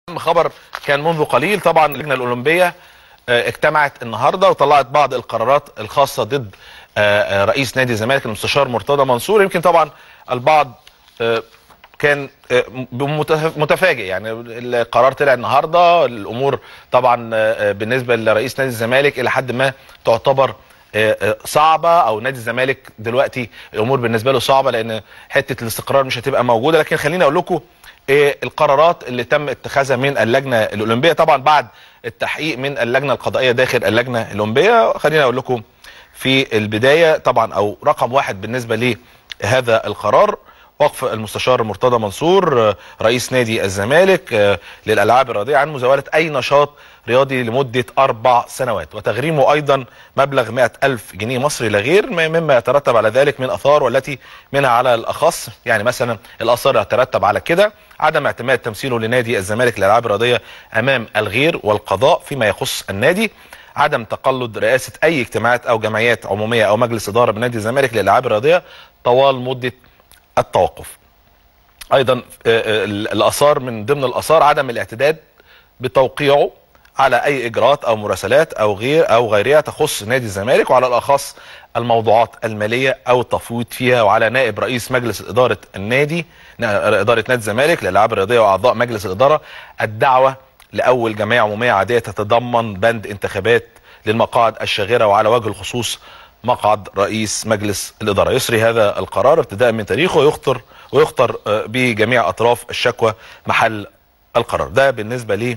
خبر كان منذ قليل طبعا اللجنه الاولمبيه آه، اجتمعت النهارده وطلعت بعض القرارات الخاصه ضد آه، آه، رئيس نادي الزمالك المستشار مرتضى منصور يمكن طبعا البعض آه، كان آه، متف- متفاجئ يعني القرار طلع النهارده الامور طبعا آه، بالنسبه لرئيس نادي الزمالك الى حد ما تعتبر آه، آه، صعبه او نادي الزمالك دلوقتي الامور بالنسبه له صعبه لان حته الاستقرار مش هتبقى موجوده لكن خليني اقول لكم آه، القرارات اللي تم اتخاذها من اللجنه الاولمبيه طبعا بعد التحقيق من اللجنه القضائيه داخل اللجنه الاولمبيه خليني اقول لكم في البدايه طبعا او رقم واحد بالنسبه لهذا القرار وقف المستشار مرتضى منصور آه، رئيس نادي الزمالك آه، للالعاب الرياضيه عن مزاوله اي نشاط رياضي لمده اربع سنوات وتغريمه ايضا مبلغ 100 الف جنيه مصري لا غير م- مما يترتب على ذلك من اثار والتي منها على الاخص يعني مثلا الاثار يترتب على كده عدم اعتماد تمثيله لنادي الزمالك للالعاب الرياضيه امام الغير والقضاء فيما يخص النادي عدم تقلد رئاسه اي اجتماعات او جمعيات عموميه او مجلس اداره بنادي الزمالك للالعاب الرياضيه طوال مده التوقف ايضا آه، آه، الاثار من ضمن الاثار عدم الاعتداد بتوقيعه على اي اجراءات او مراسلات او غير او غيرها تخص نادي الزمالك وعلى الاخص الموضوعات الماليه او التفويض فيها وعلى نائب رئيس مجلس اداره النادي نا- اداره نادي الزمالك للالعاب الرياضيه واعضاء مجلس الاداره الدعوه لاول جمعيه عموميه عاديه تتضمن بند انتخابات للمقاعد الشاغره وعلى وجه الخصوص مقعد رئيس مجلس الاداره يسري هذا القرار ابتداء من تاريخه ويخطر ويخطر آه، بجميع اطراف الشكوى محل القرار ده بالنسبه لي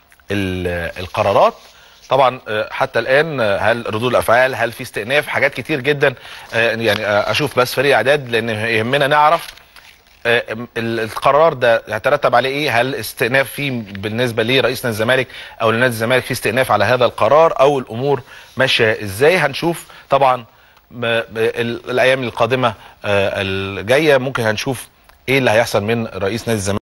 ال- القرارات طبعا آه، حتى الان آه، هل ردود الافعال هل في استئناف حاجات كتير جدا آه، يعني آه، اشوف بس فريق اعداد لان يهمنا نعرف آه، ال- القرار ده هيترتب عليه ايه هل استئناف فيه بالنسبه لرئيس نادي الزمالك او لنادي الزمالك في استئناف على هذا القرار او الامور ماشيه ازاي هنشوف طبعا م- ب- ال- الايام القادمه آه، الجايه ممكن هنشوف ايه اللي هيحصل من رئيس نادي الزمالك